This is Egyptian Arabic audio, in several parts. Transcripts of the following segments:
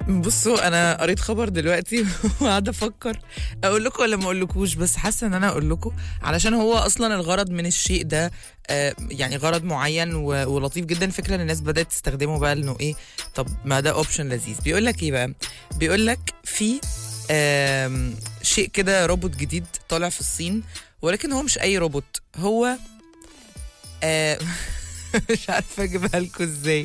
بصوا انا قريت خبر دلوقتي وقاعده افكر اقول لكم ولا ما اقولكوش بس حاسه ان انا اقول لكم علشان هو اصلا الغرض من الشيء ده آه، يعني غرض معين و- ولطيف جدا فكره ان الناس بدات تستخدمه بقى انه ايه طب ما ده اوبشن لذيذ بيقول لك ايه بقى بيقول لك في آم، شيء كده روبوت جديد طالع في الصين ولكن هو مش اي روبوت هو آه، مش عارفه اجيبها لكم ازاي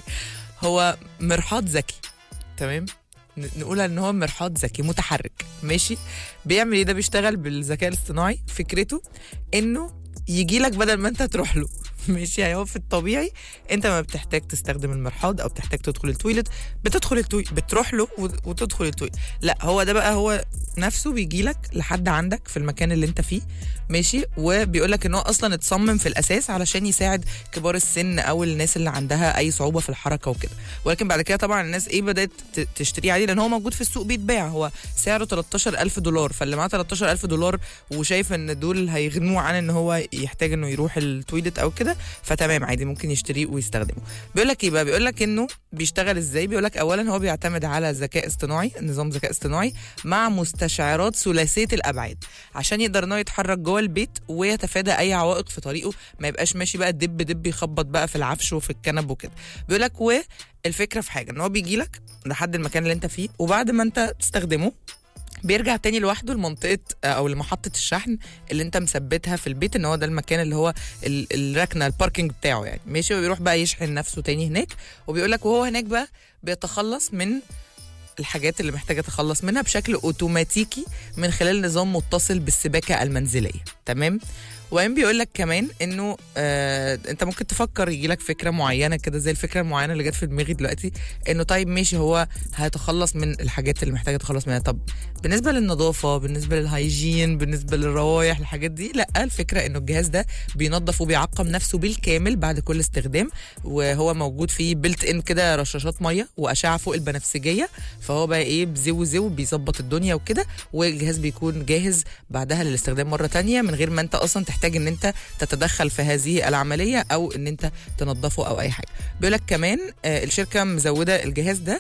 هو مرحاض ذكي تمام ن- نقول ان هو مرحاض ذكي متحرك ماشي بيعمل ايه ده بيشتغل بالذكاء الاصطناعي فكرته انه يجي لك بدل ما انت تروح له ماشي يعني هو في الطبيعي انت ما بتحتاج تستخدم المرحاض او بتحتاج تدخل التويلت بتدخل التويلت بتروح له وت- وتدخل التويلت لا هو ده بقى هو نفسه بيجي لك لحد عندك في المكان اللي انت فيه ماشي وبيقول لك ان هو اصلا اتصمم في الاساس علشان يساعد كبار السن او الناس اللي عندها اي صعوبه في الحركه وكده ولكن بعد كده طبعا الناس ايه بدات ت- تشتريه عادي لان هو موجود في السوق بيتباع هو سعره 13000 دولار فاللي معاه 13000 دولار وشايف ان دول هيغنوه عن ان هو يحتاج انه يروح التويلت او كده فتمام عادي ممكن يشتريه ويستخدمه بيقول لك ايه بقى بيقول لك انه بيشتغل ازاي بيقول لك اولا هو بيعتمد على ذكاء اصطناعي نظام ذكاء اصطناعي مع مستشعرات ثلاثيه الابعاد عشان يقدر ان هو يتحرك جوه البيت ويتفادى اي عوائق في طريقه ما يبقاش ماشي بقى دب دب يخبط بقى في العفش وفي الكنب وكده بيقول لك والفكره في حاجه ان هو بيجي لك لحد المكان اللي انت فيه وبعد ما انت تستخدمه بيرجع تاني لوحده لمنطقه او لمحطه الشحن اللي انت مثبتها في البيت ان هو ده المكان اللي هو ال- الركنه الباركينج بتاعه يعني ماشي وبيروح بقى يشحن نفسه تاني هناك وبيقول لك وهو هناك بقى بيتخلص من الحاجات اللي محتاجه تخلص منها بشكل اوتوماتيكي من خلال نظام متصل بالسباكه المنزليه تمام وبعدين بيقول لك كمان انه آه انت ممكن تفكر يجي لك فكره معينه كده زي الفكره المعينه اللي جت في دماغي دلوقتي انه طيب ماشي هو هيتخلص من الحاجات اللي محتاجه تخلص منها طب بالنسبه للنظافه بالنسبه للهيجين بالنسبه للروايح الحاجات دي لا الفكره انه الجهاز ده بينظف وبيعقم نفسه بالكامل بعد كل استخدام وهو موجود فيه بيلت ان كده رشاشات ميه واشعه فوق البنفسجيه فهو بقى ايه بزو زو بيظبط الدنيا وكده والجهاز بيكون جاهز بعدها للاستخدام مره تانية من غير ما انت اصلا تحتاج ان انت تتدخل في هذه العمليه او ان انت تنظفه او اي حاجه بيقول لك كمان آه، الشركه مزوده الجهاز ده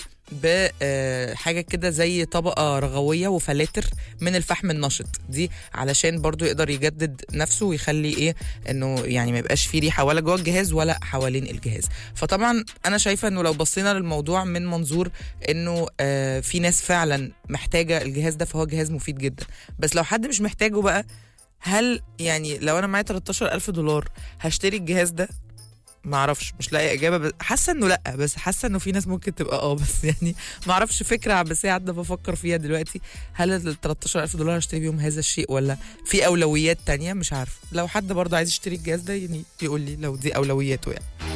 بحاجه كده زي طبقه رغويه وفلاتر من الفحم النشط دي علشان برضو يقدر يجدد نفسه ويخلي ايه انه يعني ما يبقاش فيه ريحه ولا جوه الجهاز ولا حوالين الجهاز فطبعا انا شايفه انه لو بصينا للموضوع من منظور انه آه في ناس فعلا محتاجه الجهاز ده فهو جهاز مفيد جدا بس لو حد مش محتاجه بقى هل يعني لو انا معايا 13000 دولار هشتري الجهاز ده ما اعرفش مش لاقي اجابه بس حاسه انه لا بس حاسه انه في ناس ممكن تبقى اه بس يعني ما اعرفش فكره عباسيه قاعده بفكر فيها دلوقتي هل ال 13000 دولار هشتري بيهم هذا الشيء ولا في اولويات تانية مش عارف لو حد برضه عايز يشتري الجهاز ده يعني يقول لي لو دي اولوياته يعني